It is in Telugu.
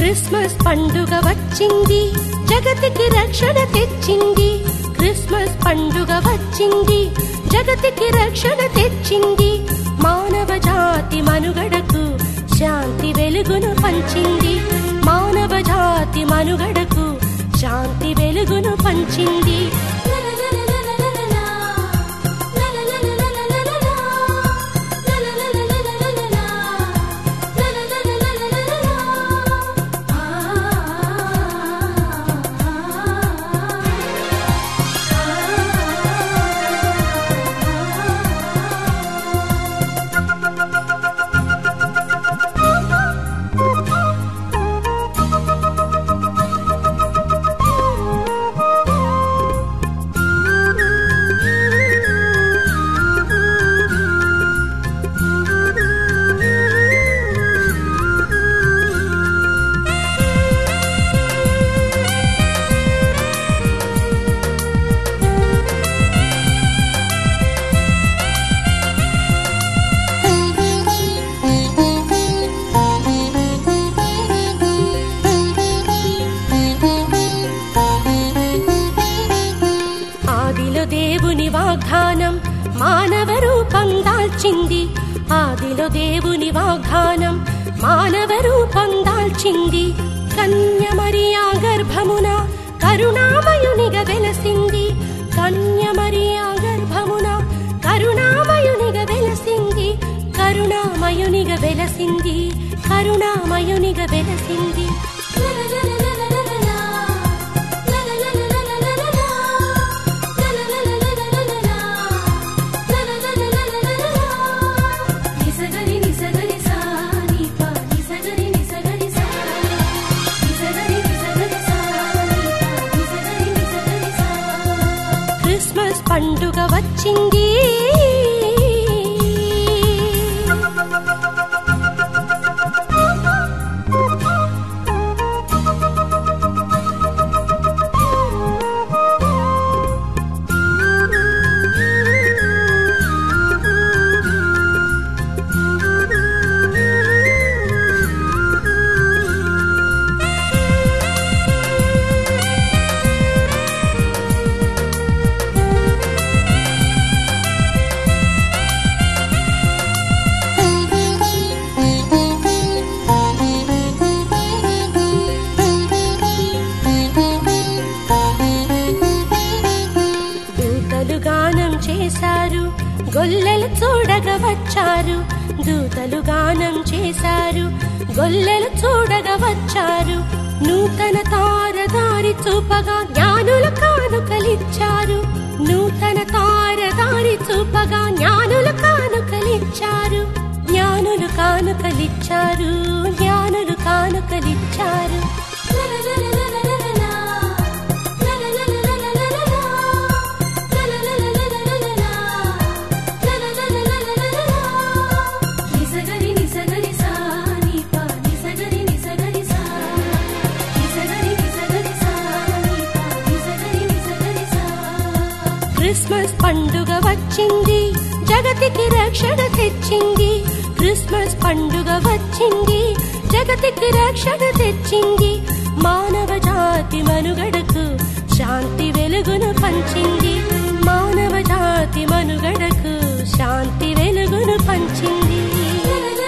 క్రిస్మస్ పండుగ వచ్చింది జగతికి రక్షణ తెచ్చింది క్రిస్మస్ పండుగ వచ్చింది జగతికి రక్షణ తెచ్చింది మానవ జాతి మనుగడకు శాంతి వెలుగును పంచింది మానవ జాతి మనుగడకు శాంతి వెలుగును పంచింది ఆదిలో దేవుని వాగ్దానం మానవ రూపం దాల్చింది ఆదిలో దేవుని వాగ్దానం మానవ రూపం దాల్చింది కన్య మరియా గర్భమున కరుణామయునిగా వెలసింది కన్య మరియా గర్భమున కరుణామయునిగా వెలసింది కరుణామయునిగా వెలసింది కరుణామయునిగా వెలసింది నిసగరి నిసగరి సా నీ పా నిసగరి నిసగరి సా నిసగరి నిసగరి సా నీ పా నిసగరి నిసగరి సా క్రిస్మస్ పండుగ వచ్చింది దూతలు గానం చేశారు గొల్లెలు చూడగా వచ్చారు దూతలు గానం చేశారు గొల్లెలు చూడగా వచ్చారు నూతన తారదారి చూపగా జ్ఞానులు కానుకలిచ్చారు నూతన తారదారి చూపగా జ్ఞానులు కానుకలిచ్చారు జ్ఞానులు కానుకలిచ్చారు జ్ఞానులు కానుకలిచ్చారు నిసగరి నిసగరి సా నీ పా నిసగరి నిసగరి సా నిసగరి నిసగరి సా నీ పా నిసగరి నిసగరి సా క్రిస్మస్ పండుగ వచ్చింది జగతికి రక్షణ తెచ్చింది క్రిస్మస్ పండుగ వచ్చింది జగతికి రక్షణ తెచ్చింది మానవ జాతి మనుగడకు శాంతి వెలుగును పంచింది మానవ జాతి మనుగడకు శాంతి వెలుగును పంచింది